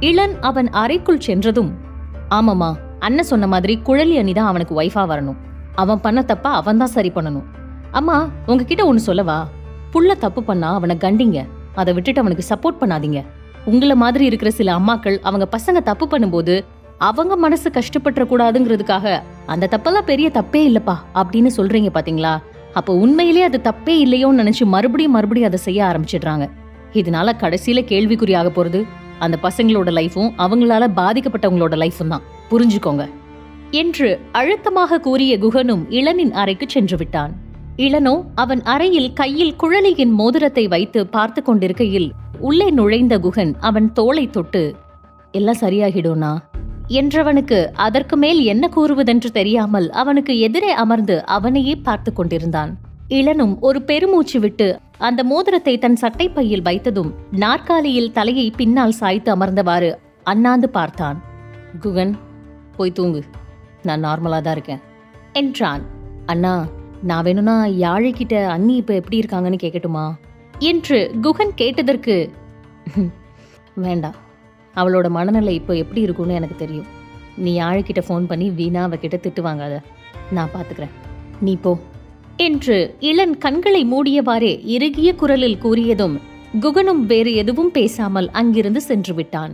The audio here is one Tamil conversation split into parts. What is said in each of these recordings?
இளன் அவன் அறைக்குள் சென்றதும் ஆமாமா அண்ணன் சொன்ன மாதிரி குழலி அணி தான் அவனுக்கு ஒய்ஃபா வரணும் அவன் பண்ண தப்பா அவன் தான் சரி பண்ணணும் அம்மா உங்ககிட்ட ஒன்னு சொல்லவா புள்ள தப்பு பண்ணா அவனை கண்டிங்க அதை விட்டுட்டு அவனுக்கு சப்போர்ட் பண்ணாதீங்க உங்கள மாதிரி இருக்கிற சில அம்மாக்கள் அவங்க பசங்க தப்பு பண்ணும்போது அவங்க மனசு கஷ்டப்பட்டுற கூடாதுங்கிறதுக்காக அந்த தப்பெல்லாம் பெரிய தப்பே இல்லப்பா அப்படின்னு சொல்றீங்க பாத்தீங்களா அப்ப உண்மையிலே அது தப்பே இல்லையோன்னு நினைச்சு மறுபடியும் மறுபடியும் அதை செய்ய ஆரம்பிச்சிடுறாங்க இதனால கடைசியில கேள்விக்குறியாக போறது அந்த பசங்களோட லைஃபும் அவங்களால பாதிக்கப்பட்டவங்களோட லைஃபும் தான் புரிஞ்சுக்கோங்க என்று அழுத்தமாக கூறிய குகனும் இளனின் அறைக்கு சென்று விட்டான் இளனோ அவன் அறையில் கையில் குழலியின் மோதிரத்தை வைத்து பார்த்து கொண்டிருக்கையில் உள்ளே நுழைந்த குகன் அவன் தோளை தொட்டு எல்லாம் சரியாகிடும்னா என்றவனுக்கு அதற்கு மேல் என்ன கூறுவதென்று தெரியாமல் அவனுக்கு எதிரே அமர்ந்து அவனையே பார்த்து கொண்டிருந்தான் இளனும் ஒரு பெருமூச்சு விட்டு அந்த மோதிரத்தை தன் சட்டைப்பையில் வைத்ததும் நாற்காலியில் தலையை பின்னால் சாய்த்து அமர்ந்தவாறு அண்ணாந்து பார்த்தான் குகன் போய் தூங்கு நான் நார்மலா தான் இருக்கேன் என்றான் அண்ணா நான் வேணும்னா யாழிக்கிட்ட அண்ணி இப்ப எப்படி இருக்காங்கன்னு கேட்கட்டுமா என்று குகன் கேட்டதற்கு வேண்டாம் அவளோட மனநிலை இப்போ எப்படி இருக்கும்னு எனக்கு தெரியும் நீ யாழிக்கிட்ட ஃபோன் பண்ணி வீணா அவகிட்ட திட்டு வாங்காத நான் பார்த்துக்கிறேன் நீ போ என்று இளன் கண்களை மூடியவாறே இறுகிய குரலில் கூறியதும் குகனும் வேறு எதுவும் பேசாமல் அங்கிருந்து சென்று விட்டான்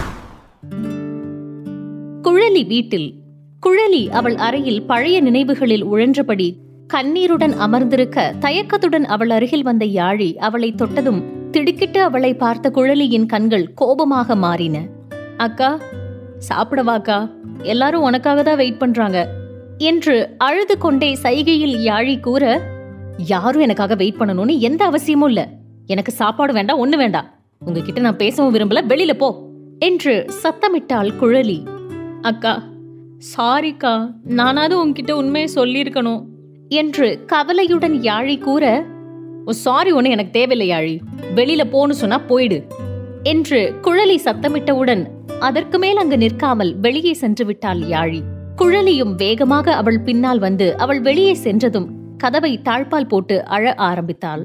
குழலி வீட்டில் குழலி அவள் அறையில் பழைய நினைவுகளில் உழன்றபடி கண்ணீருடன் அமர்ந்திருக்க தயக்கத்துடன் அவள் அருகில் வந்த யாழி அவளை தொட்டதும் திடுக்கிட்டு அவளை பார்த்த குழலியின் கண்கள் கோபமாக மாறின அக்கா சாப்பிடவாக்கா எல்லாரும் உனக்காக தான் வெயிட் பண்றாங்க என்று அழுது கொண்டே சைகையில் யாழி கூற யாரும் எனக்காக வெயிட் பண்ணணும்னு எந்த அவசியமும் இல்ல எனக்கு சாப்பாடு வேண்டாம் ஒண்ணு வேண்டாம் உங்ககிட்ட நான் பேசவும் விரும்பல வெளியில போ என்று சத்தமிட்டாள் குழலி அக்கா சாரிக்கா நானாவது உன்கிட்ட உண்மையை சொல்லியிருக்கணும் என்று கவலையுடன் யாழி கூற ஓ சாரி ஒண்ணு எனக்கு தேவையில்லை யாழி வெளியில போன்னு சொன்னா போயிடு என்று குழலி சத்தமிட்டவுடன் அதற்கு மேல் அங்கு நிற்காமல் வெளியே சென்று விட்டாள் யாழி குழலியும் வேகமாக அவள் பின்னால் வந்து அவள் வெளியே சென்றதும் கதவை தாழ்பால் போட்டு அழ ஆரம்பித்தாள்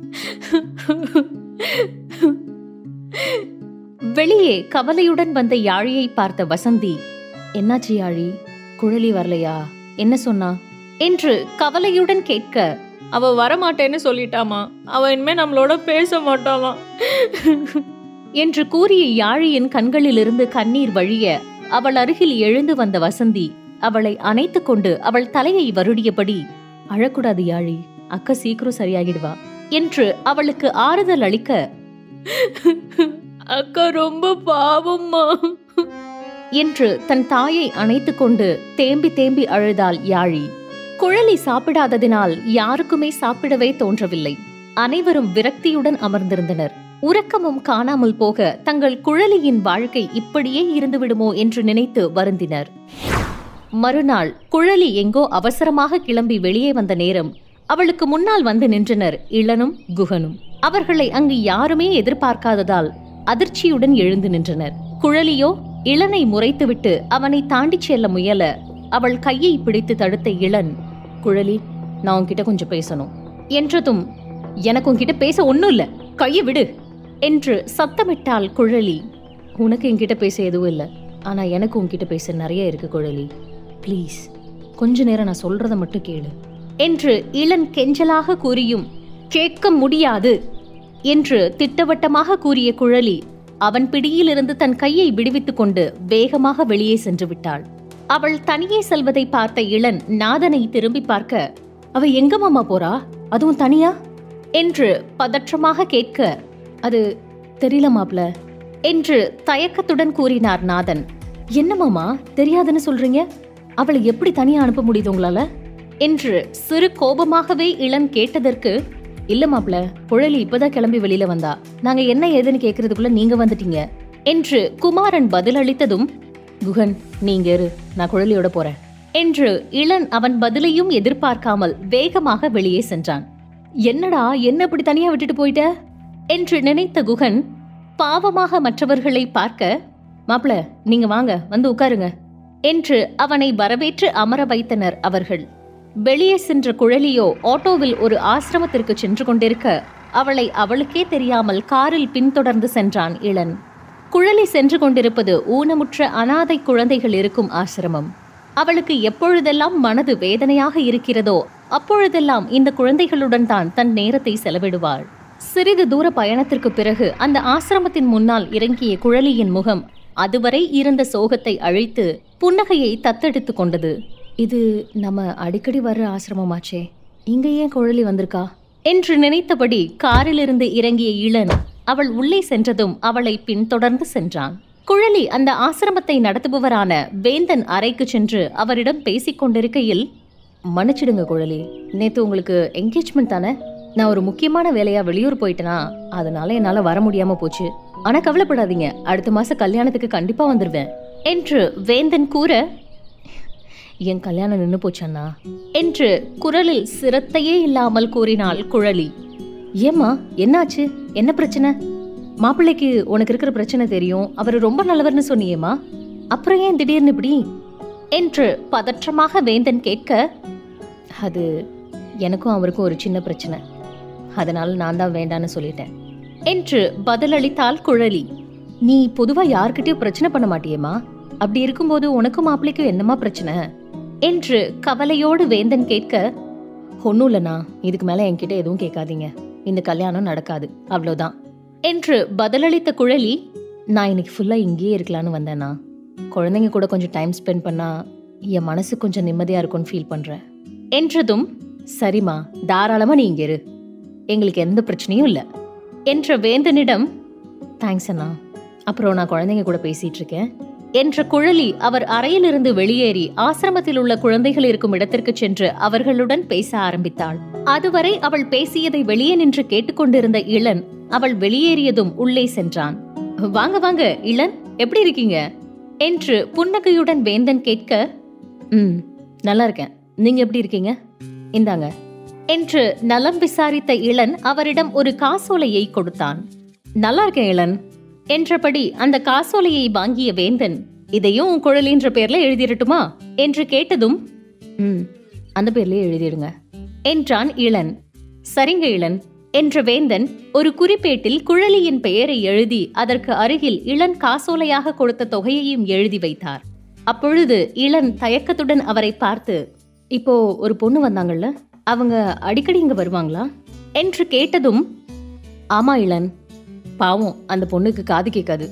வெளியே கவலையுடன் வந்த யாழியை பார்த்த வசந்தி என்னாச்சு யாழி குழலி வரலையா என்ன சொன்னா என்று கவலையுடன் கேட்க அவ வரமாட்டேன்னு சொல்லிட்டாமா அவ இனிமே நம்மளோட பேச மாட்டாளாம் என்று கூறிய யாழியின் கண்களிலிருந்து கண்ணீர் வழிய அவள் அருகில் எழுந்து வந்த வசந்தி அவளை அணைத்துக் கொண்டு அவள் தலையை வருடியபடி அழக்கூடாது யாழி அக்கா சீக்கிரம் சரியாகிடுவா என்று அவளுக்கு ஆறுதல் அளிக்க அக்கா ரொம்ப பாவம்மா என்று தன் தாயை அணைத்துக் கொண்டு தேம்பி தேம்பி அழுதாள் யாழி குழலி சாப்பிடாததினால் யாருக்குமே சாப்பிடவே தோன்றவில்லை அனைவரும் விரக்தியுடன் அமர்ந்திருந்தனர் உறக்கமும் காணாமல் போக தங்கள் குழலியின் வாழ்க்கை இப்படியே இருந்துவிடுமோ என்று நினைத்து வருந்தினர் மறுநாள் குழலி எங்கோ அவசரமாக கிளம்பி வெளியே வந்த நேரம் அவளுக்கு முன்னால் வந்து நின்றனர் இளனும் குகனும் அவர்களை அங்கு யாருமே எதிர்பார்க்காததால் அதிர்ச்சியுடன் எழுந்து நின்றனர் குழலியோ இளனை முறைத்துவிட்டு அவனை தாண்டிச் செல்ல முயல அவள் கையை பிடித்து தடுத்த இளன் குழலி நான் உன்கிட்ட கொஞ்சம் பேசணும் என்றதும் எனக்கு உன்கிட்ட பேச ஒண்ணும் இல்ல கையை விடு என்று சத்தமிட்டாள் குழலி உனக்கு என்கிட்ட பேச எதுவும் இல்ல ஆனா எனக்கு உன்கிட்ட பேச நிறைய இருக்கு குழலி ப்ளீஸ் கொஞ்ச நேரம் நான் சொல்றத மட்டும் கேளு என்று இளன் கெஞ்சலாக கூறியும் கேட்க முடியாது என்று திட்டவட்டமாக கூறிய குழலி அவன் பிடியிலிருந்து தன் கையை விடுவித்துக் கொண்டு வேகமாக வெளியே சென்று விட்டாள் அவள் தனியே செல்வதை பார்த்த இளன் நாதனை திரும்பி பார்க்க அவ எங்க மாமா போறா அதுவும் தனியா என்று பதற்றமாக கேட்க அது தெரியல மாப்ள என்று தயக்கத்துடன் கூறினார் நாதன் என்ன மாமா தெரியாதுன்னு சொல்றீங்க அவளை எப்படி தனியா அனுப்ப முடியுது உங்களால என்று சிறு கோபமாகவே இளன் கேட்டதற்கு இல்ல மாப்ள புழலி இப்பதான் கிளம்பி வெளியில வந்தா நாங்க என்ன ஏதுன்னு கேக்குறதுக்குள்ள நீங்க வந்துட்டீங்க என்று குமாரன் பதிலளித்ததும் குகன் நீங்க இரு நான் குழலியோட போறேன் என்று இளன் அவன் பதிலையும் எதிர்பார்க்காமல் வேகமாக வெளியே சென்றான் என்னடா என்ன இப்படி தனியா விட்டுட்டு போயிட்ட என்று நினைத்த குகன் பாவமாக மற்றவர்களை பார்க்க மாப்ள நீங்க வாங்க வந்து உட்காருங்க என்று அவனை வரவேற்று அமர வைத்தனர் அவர்கள் வெளியே சென்ற குழலியோ ஆட்டோவில் ஒரு ஆசிரமத்திற்கு சென்று கொண்டிருக்க அவளை அவளுக்கே தெரியாமல் காரில் பின்தொடர்ந்து சென்றான் இளன் குழலி சென்று கொண்டிருப்பது ஊனமுற்ற அனாதை குழந்தைகள் இருக்கும் ஆசிரமம் அவளுக்கு எப்பொழுதெல்லாம் மனது வேதனையாக இருக்கிறதோ அப்பொழுதெல்லாம் இந்த குழந்தைகளுடன் தான் தன் நேரத்தை செலவிடுவாள் சிறிது தூர பயணத்திற்கு பிறகு அந்த ஆசிரமத்தின் முன்னால் இறங்கிய குழலியின் முகம் அதுவரை இருந்த சோகத்தை அழித்து புன்னகையை தத்தெடுத்து கொண்டது இது நம்ம அடிக்கடி வர்ற ஆசிரமமாச்சே இங்க ஏன் குழலி வந்திருக்கா என்று நினைத்தபடி காரிலிருந்து இறங்கிய இளன் அவள் உள்ளே சென்றதும் அவளை பின்தொடர்ந்து சென்றான் குழலி அந்த ஆசிரமத்தை நடத்துபவரான வேந்தன் அறைக்கு சென்று அவரிடம் பேசிக் கொண்டிருக்கையில் மன்னிச்சிடுங்க குழலி நேத்து உங்களுக்கு என்கேஜ்மெண்ட் தானே நான் ஒரு முக்கியமான வேலையா வெளியூர் போயிட்டேனா அதனால என்னால வர முடியாம போச்சு ஆனா கவலைப்படாதீங்க அடுத்த மாசம் கல்யாணத்துக்கு கண்டிப்பா வந்துருவேன் என்று வேந்தன் கூற என் கல்யாணம் நின்னு போச்சண்ணா என்று குரலில் சிரத்தையே இல்லாமல் கூறினாள் குழலி ஏம்மா என்னாச்சு என்ன பிரச்சனை மாப்பிள்ளைக்கு உனக்கு இருக்கிற பிரச்சனை தெரியும் அவர் ரொம்ப நல்லவர்னு சொன்னியேம்மா அப்புறம் ஏன் திடீர்னு இப்படி என்று பதற்றமாக வேந்தன் கேட்க அது எனக்கும் அவருக்கும் ஒரு சின்ன பிரச்சனை அதனால நான் தான் வேண்டான்னு சொல்லிட்டேன் என்று பதிலளித்தாள் குழலி நீ பொதுவா யார்கிட்டயும் பிரச்சனை பண்ண மாட்டியேம்மா அப்படி இருக்கும்போது உனக்கும் மாப்பிள்ளைக்கும் என்னம்மா பிரச்சனை என்று கவலையோடு வேந்தன் கேட்க ஒன்றும் இல்லைண்ணா இதுக்கு மேலே என்கிட்ட எதுவும் கேட்காதீங்க இந்த கல்யாணம் நடக்காது அவ்வளோதான் என்று பதிலளித்த குழலி நான் இன்னைக்கு ஃபுல்லாக இங்கேயே இருக்கலான்னு வந்தேண்ணா குழந்தைங்க கூட கொஞ்சம் டைம் ஸ்பெண்ட் பண்ணா என் மனசு கொஞ்சம் நிம்மதியாக இருக்கும்னு ஃபீல் பண்ணுறேன் என்றதும் சரிம்மா தாராளமாக நீ இங்கே இரு எங்களுக்கு எந்த பிரச்சனையும் இல்லை என்ற வேந்தனிடம் தேங்க்ஸ் அண்ணா அப்புறம் நான் குழந்தைங்க கூட பேசிட்டு இருக்கேன் என்ற குழலி அவர் அறையிலிருந்து வெளியேறி ஆசிரமத்தில் உள்ள குழந்தைகள் இருக்கும் இடத்திற்கு சென்று அவர்களுடன் பேச ஆரம்பித்தாள் அதுவரை அவள் பேசியதை வெளியே நின்று கேட்டுக்கொண்டிருந்த இளன் அவள் வெளியேறியதும் உள்ளே சென்றான் வாங்க வாங்க இளன் எப்படி இருக்கீங்க என்று புன்னகையுடன் வேந்தன் கேட்க ம் நல்லா இருக்கேன் நீங்க எப்படி இருக்கீங்க இந்தாங்க என்று நலம் விசாரித்த இளன் அவரிடம் ஒரு காசோலையை கொடுத்தான் நல்லா இருக்கேன் இளன் என்றபடி அந்த காசோலையை வாங்கிய வேந்தன் இதையும் உன் குழலின்ற பேர்ல எழுதிரட்டுமா என்று கேட்டதும் ம் அந்த பேர்லயே எழுதிடுங்க என்றான் இளன் சரிங்க இளன் என்ற வேந்தன் ஒரு குறிப்பேட்டில் குழலியின் பெயரை எழுதி அதற்கு அருகில் இளன் காசோலையாக கொடுத்த தொகையையும் எழுதி வைத்தார் அப்பொழுது இளன் தயக்கத்துடன் அவரை பார்த்து இப்போ ஒரு பொண்ணு வந்தாங்கல்ல அவங்க அடிக்கடி இங்க வருவாங்களா என்று கேட்டதும் ஆமா இளன் பாவம் அந்த பொண்ணுக்கு காது கேட்காது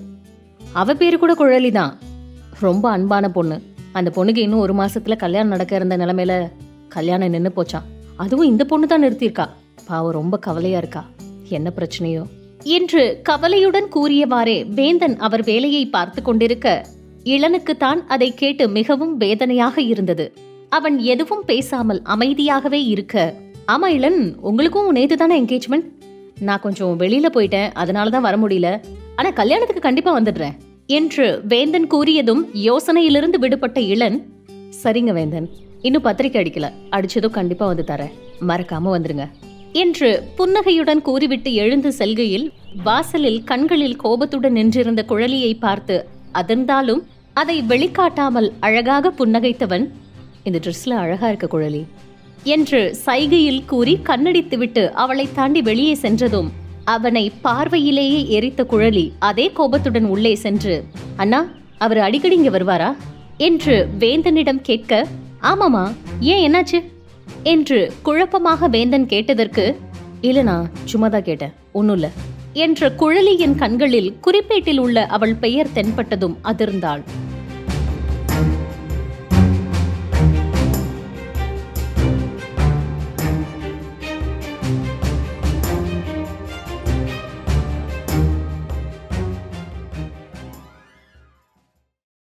அவ பேரு கூட குழலி தான் ரொம்ப அன்பான பொண்ணு அந்த பொண்ணுக்கு இன்னும் ஒரு மாசத்துல கல்யாணம் நடக்க இருந்த நிலைமையில கல்யாணம் நின்னு போச்சான் அதுவும் இந்த பொண்ணு தான் நிறுத்தியிருக்கா பாவம் ரொம்ப கவலையா இருக்கா என்ன பிரச்சனையோ என்று கவலையுடன் கூறியவாறே வேந்தன் அவர் வேலையை பார்த்து கொண்டிருக்க இளனுக்கு தான் அதை கேட்டு மிகவும் வேதனையாக இருந்தது அவன் எதுவும் பேசாமல் அமைதியாகவே இருக்க ஆமா இளன் உங்களுக்கும் நேத்து தானே என்கேஜ்மெண்ட் நான் கொஞ்சம் வெளியில போயிட்டேன் அதனால தான் வர முடியல ஆனா கல்யாணத்துக்கு கண்டிப்பா வந்துடுறேன் என்று வேந்தன் கூறியதும் யோசனையிலிருந்து விடுபட்ட இளன் சரிங்க வேந்தன் இன்னும் பத்திரிக்கை அடிக்கல அடிச்சதும் கண்டிப்பா வந்து தரேன் மறக்காம வந்துருங்க என்று புன்னகையுடன் கூறிவிட்டு எழுந்து செல்கையில் வாசலில் கண்களில் கோபத்துடன் நின்றிருந்த குழலியை பார்த்து அதிர்ந்தாலும் அதை வெளிக்காட்டாமல் அழகாக புன்னகைத்தவன் இந்த ட்ரெஸ்ல அழகா இருக்க குழலி என்று சைகையில் கூறி கண்ணடித்துவிட்டு அவளை தாண்டி வெளியே சென்றதும் அவனை பார்வையிலேயே எரித்த குழலி அதே கோபத்துடன் உள்ளே சென்று அண்ணா அவர் அடிக்கடி இங்க வருவாரா என்று வேந்தனிடம் கேட்க ஆமாமா ஏன் என்னாச்சு என்று குழப்பமாக வேந்தன் கேட்டதற்கு இல்லனா சும்மாதான் கேட்டேன் ஒன்னும் இல்ல என்ற குழலியின் கண்களில் குறிப்பேட்டில் உள்ள அவள் பெயர் தென்பட்டதும் அதிர்ந்தாள்